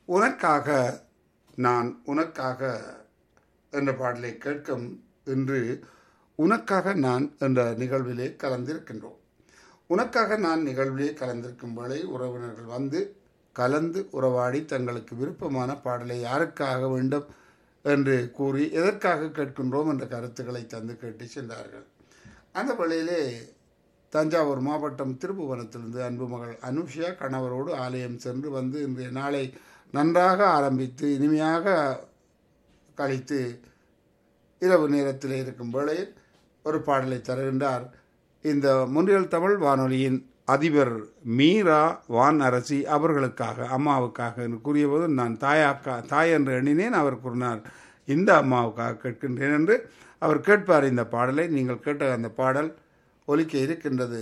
உனக்காக நான் உனக்காக என்ற பாடலை கேட்கும் இன்று உனக்காக நான் என்ற நிகழ்விலே கலந்திருக்கின்றோம் உனக்காக நான் நிகழ்விலே கலந்திருக்கும் வேளை உறவினர்கள் வந்து கலந்து உறவாடி தங்களுக்கு விருப்பமான பாடலை யாருக்காக வேண்டும் என்று கூறி எதற்காக கேட்கின்றோம் என்ற கருத்துக்களை தந்து கேட்டு சென்றார்கள் அந்த வேளையிலே தஞ்சாவூர் மாவட்டம் திருப்புவனத்திலிருந்து அன்பு மகள் அனுஷியா கணவரோடு ஆலயம் சென்று வந்து இன்றைய நாளை நன்றாக ஆரம்பித்து இனிமையாக கழித்து இரவு நேரத்தில் இருக்கும் வேளையில் ஒரு பாடலை தருகின்றார் இந்த முன்றியல் தமிழ் வானொலியின் அதிபர் மீரா வான் அரசி அவர்களுக்காக அம்மாவுக்காக என்று கூறியபோது நான் தாயாக்கா தாய் என்று எண்ணினேன் அவர் கூறினார் இந்த அம்மாவுக்காக கேட்கின்றேன் என்று அவர் கேட்பார் இந்த பாடலை நீங்கள் கேட்ட அந்த பாடல் ஒலிக்க இருக்கின்றது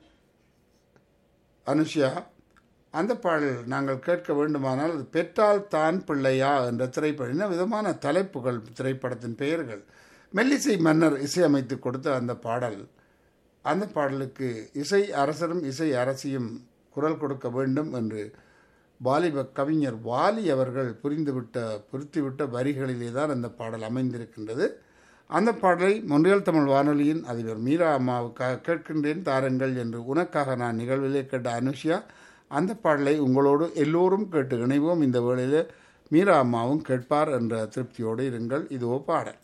அனுஷியா அந்த பாடல் நாங்கள் கேட்க வேண்டுமானால் அது பெற்றால் தான் பிள்ளையா என்ற திரைப்படம் இன்ன விதமான தலைப்புகள் திரைப்படத்தின் பெயர்கள் மெல்லிசை மன்னர் இசையமைத்து கொடுத்த அந்த பாடல் அந்த பாடலுக்கு இசை அரசரும் இசை அரசியும் குரல் கொடுக்க வேண்டும் என்று வாலிப கவிஞர் வாலி அவர்கள் புரிந்துவிட்ட புரித்துவிட்ட வரிகளிலே தான் அந்த பாடல் அமைந்திருக்கின்றது அந்த பாடலை மொன்றியல் தமிழ் வானொலியின் அதிபர் மீரா அம்மாவுக்காக கேட்கின்றேன் தாருங்கள் என்று உனக்காக நான் நிகழ்விலே கேட்ட அனுஷியா அந்த பாடலை உங்களோடு எல்லோரும் கேட்டு இணைவோம் இந்த வேளையில் மீரா அம்மாவும் கேட்பார் என்ற திருப்தியோடு இருங்கள் இதுவோ பாடல்